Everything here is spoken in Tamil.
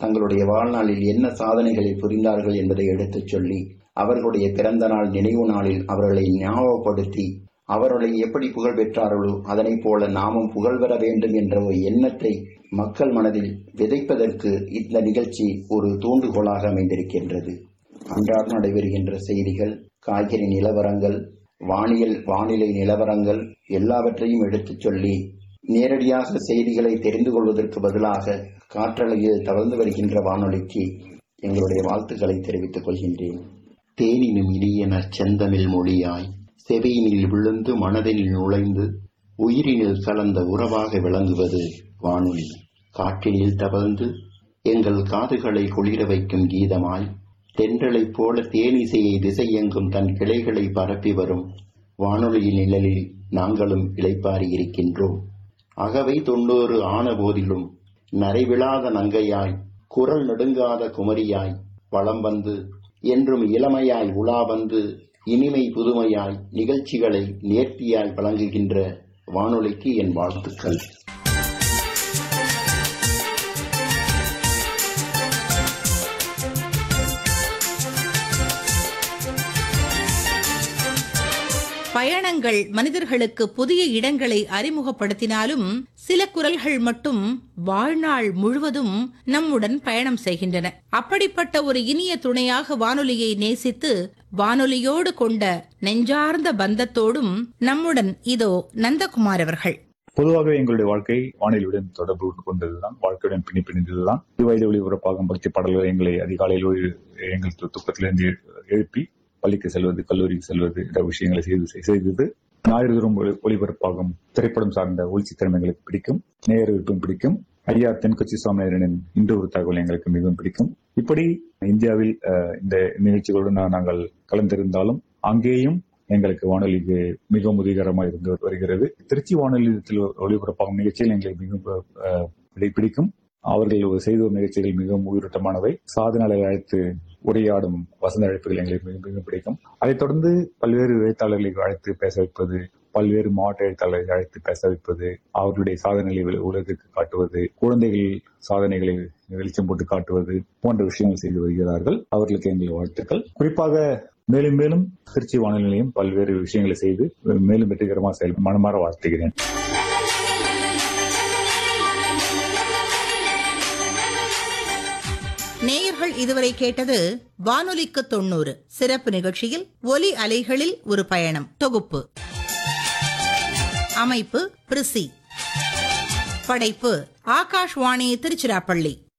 தங்களுடைய வாழ்நாளில் என்ன சாதனைகளை புரிந்தார்கள் என்பதை எடுத்துச் சொல்லி அவர்களுடைய பிறந்த நாள் நினைவு நாளில் அவர்களை ஞாபகப்படுத்தி அவர்களை எப்படி புகழ் பெற்றார்களோ அதனைப் போல நாமும் புகழ் பெற வேண்டும் என்ற ஒரு எண்ணத்தை மக்கள் மனதில் விதைப்பதற்கு இந்த நிகழ்ச்சி ஒரு தூண்டுகோலாக அமைந்திருக்கின்றது அன்றாடம் நடைபெறுகின்ற செய்திகள் காய்கறி நிலவரங்கள் வானியல் வானிலை நிலவரங்கள் எல்லாவற்றையும் எடுத்துச் சொல்லி நேரடியாக செய்திகளை தெரிந்து கொள்வதற்கு பதிலாக காற்றலையில் தவழ்ந்து வருகின்ற வானொலிக்கு எங்களுடைய வாழ்த்துக்களை தெரிவித்துக் கொள்கின்றேன் தேனினும் இனிய நற்செந்தமிழ் மொழியாய் செவியினில் விழுந்து மனதினில் நுழைந்து உயிரினில் கலந்த உறவாக விளங்குவது வானொலி காற்றினில் தவழ்ந்து எங்கள் காதுகளை குளிர வைக்கும் கீதமாய் தென்றலைப் போல தேனிசையை திசையெங்கும் தன் கிளைகளை பரப்பி வரும் வானொலியின் நிழலில் நாங்களும் இளைப்பாரி இருக்கின்றோம் அகவை தொண்ணூறு ஆன போதிலும் நரைவிழாத நங்கையாய் குரல் நெடுங்காத குமரியாய் வளம் வந்து என்றும் இளமையாய் உலா வந்து இனிமை புதுமையாய் நிகழ்ச்சிகளை நேர்த்தியாய் வழங்குகின்ற வானொலிக்கு என் வாழ்த்துக்கள் பயணங்கள் மனிதர்களுக்கு புதிய இடங்களை அறிமுகப்படுத்தினாலும் சில குரல்கள் மட்டும் வாழ்நாள் முழுவதும் நம்முடன் பயணம் செய்கின்றன அப்படிப்பட்ட ஒரு இனிய துணையாக வானொலியை நேசித்து வானொலியோடு கொண்ட நெஞ்சார்ந்த பந்தத்தோடும் நம்முடன் இதோ நந்தகுமார் அவர்கள் பொதுவாகவே எங்களுடைய வாழ்க்கை வானிலையுடன் தொடர்பு கொண்டதுதான் வாழ்க்கையுடன் பின்னி பிணைந்ததுதான் வயது ஒளிபரப்பாகும் பக்தி பாடல்கள் எங்களை அதிகாலையில் ஒரு- எங்கள் து- துக்கத்திலிருந்து எழுப்பி பள்ளிக்கு செல்வது கல்லூரிக்கு செல்வது என்ற விஷயங்களை செய்து செய்தது ஞாயிறு தோறும் ஒளி- ஒளிபரப்பாகும் திரைப்படம் சார்ந்த ஒளிச்சித்திரம் எங்களுக்கு பிடிக்கும் நேர விருப்பம் பிடிக்கும் ஐயா தென்கட்சி சுவாமிநாதனின் இன்று ஒரு தகவல் எங்களுக்கு மிகவும் பிடிக்கும் இப்படி இந்தியாவில் அஹ், இந்த நிகழ்ச்சிகளுடன் நா- நாங்கள் கலந்திருந்தாலும் அங்கேயும் எங்களுக்கு வானொலிக்கு மிகவும் உதவிகரமாக இருந்து வருகிறது திருச்சி வானொலியத்தில் ஒளிபரப்பாகும் நிகழ்ச்சிகள் எங்களுக்கு மிகவும் அஹ், பிடி- பிடிக்கும் அவர்கள் செய்த நிகழ்ச்சிகள் மிகவும் உயிரோட்டமானவை சாதனாளரை அழைத்து உரையாடும் வசந்த அழைப்புகள் எங்களுக்கு மிக மிகவும் பிடிக்கும் அதைத் தொடர்ந்து பல்வேறு எழுத்தாளர்களை அழைத்து பேச வைப்பது பல்வேறு மாவட்ட எழுத்தாளர்களை அழைத்து பேச வைப்பது அவர்களுடைய சாதனைகளை உல- உலகிற்கு காட்டுவது குழந்தைகள் சாதனைகளை வெளிச்சம் போட்டு காட்டுவது போன்ற விஷயங்கள் செய்து வருகிறார்கள் அவர்களுக்கு எங்கள் வாழ்த்துக்கள் குறிப்பாக மேலும் மேலும் திருச்சி வானொலி நிலையம் பல்வேறு விஷயங்களை செய்து மேலும் வெற்றிகரமாக செயல் மனமாற வாழ்த்துகிறேன் நேயர்கள் இதுவரை கேட்டது வானொலிக்கு தொண்ணூறு சிறப்பு நிகழ்ச்சியில் ஒலி அலைகளில் ஒரு பயணம் தொகுப்பு அமைப்பு பிரிசி படைப்பு ஆகாஷ்வாணி திருச்சிராப்பள்ளி